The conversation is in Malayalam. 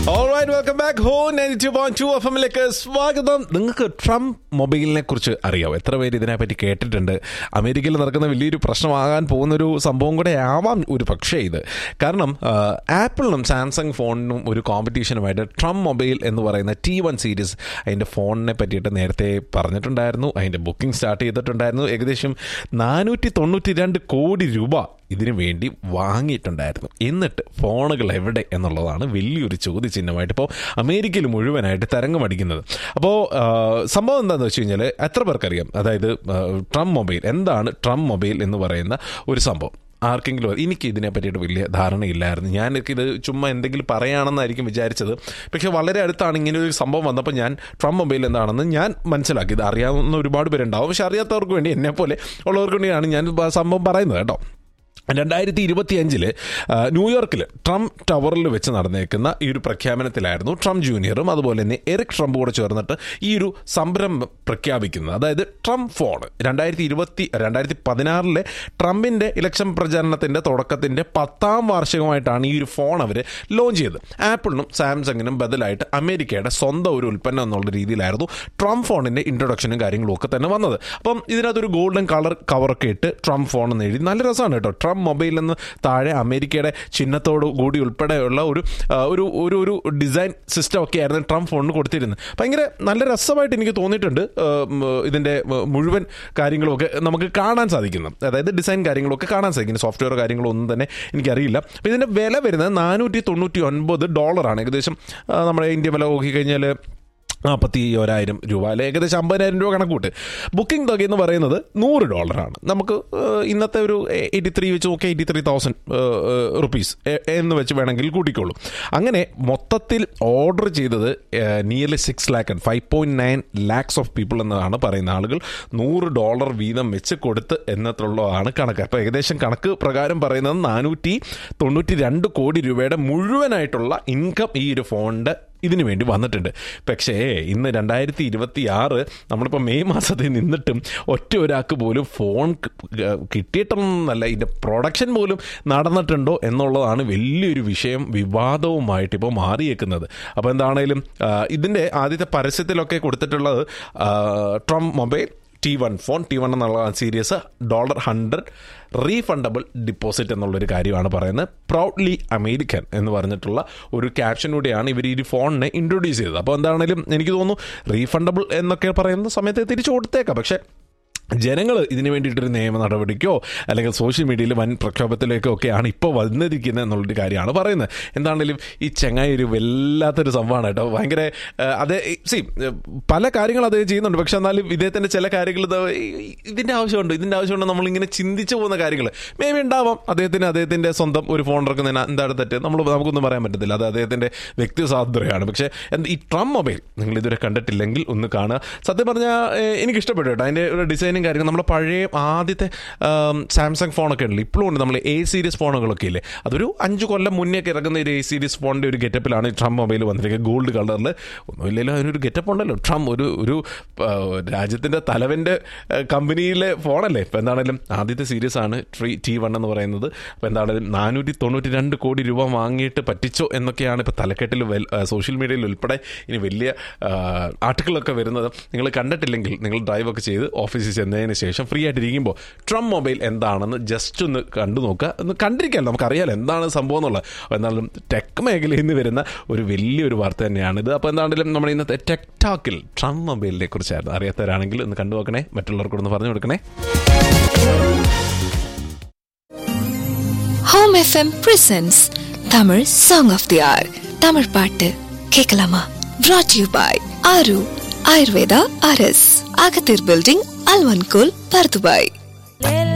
ഓൾറൈറ്റ് വെൽക്കം ബാക്ക് ഹോ ninety two point two F എമ്മിലേക്ക് സ്വാഗതം നിങ്ങൾക്ക് ട്രംപ് മൊബൈലിനെ കുറിച്ച് അറിയാമോ എത്ര പേര് ഇതിനെപ്പറ്റി കേട്ടിട്ടുണ്ട് അമേരിക്കയിൽ നടക്കുന്ന വലിയൊരു പ്രശ്നമാകാൻ പോകുന്നൊരു സംഭവം കൂടെ ആവാം ഒരു പക്ഷേ ഇത് കാരണം ആപ്പിളിനും സാംസങ് ഫോണിനും ഒരു കോമ്പറ്റീഷനുമായിട്ട് ട്രംപ് മൊബൈൽ എന്ന് പറയുന്ന ടി വൺ സീരീസ് അതിൻ്റെ ഫോണിനെ പറ്റിയിട്ട് നേരത്തെ പറഞ്ഞിട്ടുണ്ടായിരുന്നു അതിൻ്റെ ബുക്കിംഗ് സ്റ്റാർട്ട് ചെയ്തിട്ടുണ്ടായിരുന്നു ഏകദേശം നാനൂറ്റി തൊണ്ണൂറ്റി രണ്ട് കോടി രൂപ ഇതിനു വേണ്ടി വാങ്ങിയിട്ടുണ്ടായിരുന്നു എന്നിട്ട് ഫോണുകൾ എവിടെ എന്നുള്ളതാണ് വലിയൊരു ചോദ്യചിഹ്നമായിട്ട് ഇപ്പോൾ അമേരിക്കയിൽ മുഴുവനായിട്ട് തരംഗമടിക്കുന്നത് അപ്പോൾ സംഭവം എന്താണെന്ന് വെച്ച് കഴിഞ്ഞാൽ എത്ര പേർക്കറിയാം അതായത് ആ, ട്രംപ് മൊബൈൽ എന്താണ് ട്രംപ് മൊബൈൽ എന്ന് പറയുന്ന ഒരു സംഭവം ആർക്കെങ്കിലും അറിയാം? എനിക്ക് ഇതിനെ പറ്റിയിട്ട് വലിയ ധാരണയില്ലായിരുന്നു ഞാൻ ഇത് ചുമ്മാ എന്തെങ്കിലും പറയുകയാണെന്നായിരിക്കും വിചാരിച്ചത് പക്ഷേ വളരെ അടുത്താണ് ഇങ്ങനെ ഒരു സംഭവം വന്നപ്പോൾ ഞാൻ ട്രംപ് മൊബൈൽ എന്താണെന്ന് ഞാൻ മനസ്സിലാക്കി ഇത് അറിയാവുന്ന ഒരുപാട് പേരുണ്ടാവും പക്ഷെ അറിയാത്തവർക്ക് വേണ്ടി എന്നെ പോലെ ഉള്ളവർക്ക് വേണ്ടിയാണ് ഞാൻ ഇപ്പൊ ആ സംഭവം പറയുന്നത് കേട്ടോ രണ്ടായിരത്തി ഇരുപത്തി അഞ്ചില് ന്യൂയോർക്കിൽ ട്രംപ് ടവറിൽ വെച്ച് നടന്നേക്കുന്ന ഈ ഒരു പ്രഖ്യാപനത്തിലായിരുന്നു ട്രംപ് ജൂനിയറും അതുപോലെ തന്നെ എറിക് ട്രംപ് കൂടെ ചേർന്നിട്ട് ഈ ഒരു സംരംഭം പ്രഖ്യാപിക്കുന്നത് അതായത് ട്രംപ് ഫോൺ രണ്ടായിരത്തി ഇരുപത്തി രണ്ടായിരത്തി പതിനാറിലെ ട്രംപിന്റെ ഇലക്ഷൻ പ്രചാരണത്തിന്റെ തുടക്കത്തിന്റെ പത്താം വാർഷികമായിട്ടാണ് ഈ ഒരു ഫോൺ അവർ ലോഞ്ച് ചെയ്തത് ആപ്പിളിനും സാംസങ്ങിനും ബദലായിട്ട് അമേരിക്കയുടെ സ്വന്തം ഒരു ഉൽപ്പന്നം എന്നുള്ള രീതിയിലായിരുന്നു ട്രംപ് ഫോണിന്റെ ഇൻട്രൊഡക്ഷനും കാര്യങ്ങളും ഒക്കെ തന്നെ വന്നത് അപ്പം ഇതിനകത്തൊരു ഗോൾഡൻ കളർ കവറൊക്കെ ഇട്ട് ട്രംപ് ഫോൺ എന്ന് എഴുതി നല്ല രസമാണ് കേട്ടോ ട്രംപ് മൊബൈൽ എന്ന് താഴെ അമേരിക്കയുടെ ചിഹ്നത്തോട് കൂടി ഉൾപ്പെടെയുള്ള ഒരു ആ, ഒരു ഒരു ഒരു ഡിസൈൻ സിസ്റ്റം ഒക്കെ ആയിരുന്നു ട്രംപ് ഫോണിന് കൊടുത്തിരുന്നത് ഭയങ്കര നല്ല രസമായിട്ട് എനിക്ക് തോന്നിയിട്ടുണ്ട് ആ, ഉം, ഇതിന്റെ ഉം, മുഴുവൻ കാര്യങ്ങളുമൊക്കെ നമുക്ക് കാണാൻ സാധിക്കുന്നു അതായത് ഡിസൈൻ കാര്യങ്ങളൊക്കെ കാണാൻ സാധിക്കുന്നു സോഫ്റ്റ്വെയർ കാര്യങ്ങളോ ഒന്നും തന്നെ എനിക്കറിയില്ല അപ്പോൾ ഇതിന്റെ വില വരുന്നത് നാനൂറ്റി തൊണ്ണൂറ്റി ഒൻപത് ഡോളറാണ് ഏകദേശം ആ, നമ്മുടെ ഇന്ത്യ വില നോക്കിക്കഴിഞ്ഞാൽ നാൽപ്പത്തി ഒരായിരം രൂപ അല്ലെ ഏകദേശം അമ്പതിനായിരം രൂപ കണക്കൂട്ട് ബുക്കിംഗ് തുക എന്ന് പറയുന്നത് നൂറ് ഡോളറാണ് നമുക്ക് ഏഹ്, ഇന്നത്തെ ഒരു എയ്റ്റി ത്രീ വെച്ച് നോക്കി എയ്റ്റി ത്രീ തൗസൻഡ് റുപ്പീസ് എന്ന് വെച്ച് വേണമെങ്കിൽ കൂട്ടിക്കോളൂ അങ്ങനെ മൊത്തത്തിൽ ഓർഡർ ചെയ്തത് nearly six lakh and five point nine lakhs of people എന്നതാണ് പറയുന്ന ആളുകൾ നൂറ് ഡോളർ വീതം വെച്ച് കൊടുത്ത് എന്നത്തുള്ളതാണ് കണക്ക് അപ്പോൾ ഏകദേശം കണക്ക് പ്രകാരം പറയുന്നത് നാനൂറ്റി തൊണ്ണൂറ്റി രണ്ട് കോടി രൂപയുടെ മുഴുവനായിട്ടുള്ള ഇൻകം ഈ ഒരു ഫോണിൻ്റെ ഇതിനു വേണ്ടി വന്നിട്ടുണ്ട് പക്ഷേ ഇന്ന് രണ്ടായിരത്തി ഇരുപത്തി ആറ് നമ്മളിപ്പോൾ മെയ് മാസത്തിൽ നിന്നിട്ടും ഒറ്റ ഒരാൾക്ക് പോലും ഫോൺ ക- കിട്ടിയിട്ടൊന്നല്ല ഇതിൻ്റെ പ്രൊഡക്ഷൻ പോലും നടന്നിട്ടുണ്ടോ എന്നുള്ളതാണ് വലിയൊരു വിഷയം വിവാദവുമായിട്ട് ഇപ്പോൾ മാറിയേക്കുന്നത് അപ്പോൾ എന്താണേലും ആ, ഇതിൻ്റെ ആദ്യത്തെ പരസ്യത്തിലൊക്കെ കൊടുത്തിട്ടുള്ളത് ആ, Trump mobile T one phone T one എന്നുള്ള series dollar hundred refundable deposit എന്നുള്ളൊരു കാര്യമാണ് പറയുന്നത് പ്രൗഡ്ലി അമേരിക്കൻ എന്ന് പറഞ്ഞിട്ടുള്ള ഒരു ക്യാപ്ഷനൂടെയാണ് ഇവർ ഈ ഒരു ഫോണിനെ ഇൻട്രൊഡ്യൂസ് ചെയ്തത് അപ്പോൾ എന്താണെങ്കിലും എനിക്ക് തോന്നുന്നു റീഫണ്ടബിൾ എന്നൊക്കെ പറയുന്ന സമയത്ത് തിരിച്ചു കൊടുത്തേക്കാം പക്ഷേ ജനങ്ങൾ ഇതിനു വേണ്ടിയിട്ടൊരു നിയമ നടപടിക്കോ അല്ലെങ്കിൽ സോഷ്യൽ മീഡിയയിൽ വൻ പ്രക്ഷോഭത്തിലേക്കോ ഒക്കെയാണ് ഇപ്പോൾ വന്നിരിക്കുന്നത് എന്നുള്ളൊരു കാര്യമാണ് പറയുന്നത് എന്താണെങ്കിലും ഈ ചെങ്ങായി ഒരു വല്ലാത്തൊരു സംഭവമാണ് കേട്ടോ ഭയങ്കര ഏഹ്, അതേ സി പല കാര്യങ്ങൾ അദ്ദേഹം ചെയ്യുന്നുണ്ട് പക്ഷെ എന്നാലും ഇദ്ദേഹത്തിൻ്റെ ചില കാര്യങ്ങൾ ഇത് ഈ- ഇതിൻ്റെ ആവശ്യമുണ്ട് ഇതിൻ്റെ ആവശ്യമുണ്ട് നമ്മളിങ്ങനെ ചിന്തിച്ചു പോകുന്ന കാര്യങ്ങൾ മേ ബി ഉണ്ടാവാം അദ്ദേഹത്തിന് അദ്ദേഹത്തിൻ്റെ സ്വന്തം ഒരു ഫോൺ ഇറക്കുന്നതിന് എന്താണ് തെറ്റ് നമ്മൾ നമുക്കൊന്നും പറയാൻ പറ്റത്തില്ല അത് അദ്ദേഹത്തിൻ്റെ വ്യക്തി സ്വാതന്ത്ര്യമാണ് പക്ഷേ എന്ത് ഈ ട്രം മൊബൈൽ നിങ്ങൾ ഇതുവരെ കണ്ടിട്ടില്ലെങ്കിൽ ഒന്ന് കാണുക സത്യം പറഞ്ഞാൽ എനിക്ക് ഇഷ്ടപ്പെട്ടു കേട്ടോ അതിൻ്റെ ഒരു ഡിസൈനും കാര്യങ്ങളും നമ്മുടെ പഴയ ആദ്യത്തെ സാംസങ് ഫോണൊക്കെ ഉണ്ടല്ലോ ഇപ്പോഴും ഉണ്ട് നമ്മൾ എ സീരീസ് ഫോണുകളൊക്കെ ഇല്ലേ അതൊരു അഞ്ച് കൊല്ലം മുന്നേ ഒക്കെ ഇറങ്ങുന്ന ഒരു എ സീരീസ് ഫോണിൻ്റെ ഒരു ഗെറ്റപ്പിലാണ് ഈ ട്രം മൊബൈൽ വന്നിരിക്കുന്നത് ഗോൾഡ് കളറിൽ ഒന്നുമില്ലല്ലോ അതിനൊരു ഗെറ്റപ്പ് ഉണ്ടല്ലോ ട്രം ഒരു ഒരു ആ, രാജ്യത്തിൻ്റെ തലവൻ്റെ കമ്പനിയിലെ ഫോണല്ലേ ഇപ്പം എന്താണേലും ആദ്യത്തെ സീരീസ് ആണ് ട്രീ ടി വൺ എന്ന് പറയുന്നത് അപ്പോൾ എന്താണേലും നാനൂറ്റി തൊണ്ണൂറ്റി രണ്ട് കോടി രൂപ വാങ്ങിയിട്ട് പറ്റിച്ചോ എന്നൊക്കെയാണ് ഇപ്പോൾ തലക്കെട്ടിൽ വെൽ- ആ, സോഷ്യൽ മീഡിയയിൽ ഉൾപ്പെടെ ഇനി വലിയ ആ, ആർട്ടിക്കിളൊക്കെ വരുന്നത് നിങ്ങൾ കണ്ടിട്ടില്ലെങ്കിൽ നിങ്ങൾ ഡ്രൈവൊക്കെ ചെയ്ത് ഓഫീസിൽ ചെന്നതിന് ശേഷം ഫ്രീ ആയിട്ട് ഇരിക്കുമ്പോൾ ട്രം മൊബൈൽ എന്താണെന്ന് ജസ്റ്റ് ഒന്ന് കണ്ടു നോക്കുക ഒന്ന് കണ്ടിരിക്കാമല്ലോ നമുക്കറിയാലോ എന്താണ് സംഭവം എന്നുള്ളത് അപ്പോൾ എന്തായാലും ടെക് മേഖലയിൽ നിന്ന് വരുന്ന ഒരു വലിയൊരു വാർത്ത തന്നെയാണിത് അപ്പോൾ എന്താണെങ്കിലും നമ്മുടെ ഇന്നത്തെ ടെക് ടാക്കിൽ ട്രം മൊബൈലിനെ കുറിച്ചായിരുന്നു അറിയാത്തവരാണെങ്കിൽ ഒന്ന് കണ്ടു നോക്കണേ മറ്റുള്ളവർക്കൊന്ന് പറഞ്ഞു കൊടുക്കണേ home FM presents Tamil song of the hour Tamil பாட்டு கேட்கலாமா brought you by Aaru Ayurveda அரஸ் அகத்தீர் பில்டிங் அல்வன்கோல் பர்துபாய்